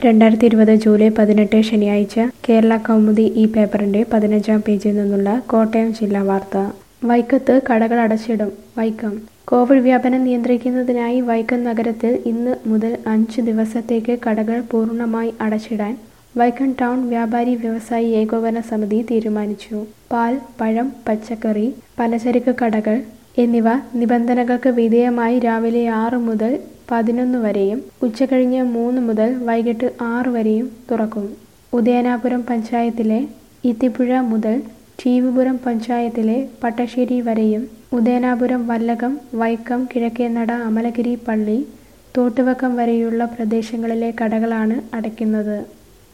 രണ്ടായിരത്തി ഇരുപത് ജൂലൈ പതിനെട്ട് ശനിയാഴ്ച കേരള കൗമുദി ഈ പേപ്പറിന്റെ പതിനഞ്ചാം പേജിൽ നിന്നുള്ള കോട്ടയം ജില്ലാ വാർത്ത വൈക്കത്ത് കടകൾ അടച്ചിടും വൈക്കം കോവിഡ് വ്യാപനം നിയന്ത്രിക്കുന്നതിനായി വൈക്കം നഗരത്തിൽ ഇന്ന് മുതൽ അഞ്ച് ദിവസത്തേക്ക് കടകൾ പൂർണ്ണമായി അടച്ചിടാൻ വൈക്കം ടൗൺ വ്യാപാരി വ്യവസായി ഏകോപന സമിതി തീരുമാനിച്ചു പാൽ പഴം പച്ചക്കറി പലചരക്ക് കടകൾ എന്നിവ നിബന്ധനകൾക്ക് വിധേയമായി രാവിലെ ആറ് മുതൽ പതിനൊന്ന് വരെയും ഉച്ചകഴിഞ്ഞ് മൂന്ന് മുതൽ വൈകിട്ട് ആറ് വരെയും തുറക്കും ഉദയനാപുരം പഞ്ചായത്തിലെ ഇത്തിപ്പുഴ മുതൽ ചീവുപുരം പഞ്ചായത്തിലെ പട്ടശ്ശേരി വരെയും ഉദയനാപുരം വല്ലകം വൈക്കം കിഴക്കേനട അമലഗിരി പള്ളി തോട്ടുവക്കം വരെയുള്ള പ്രദേശങ്ങളിലെ കടകളാണ് അടയ്ക്കുന്നത്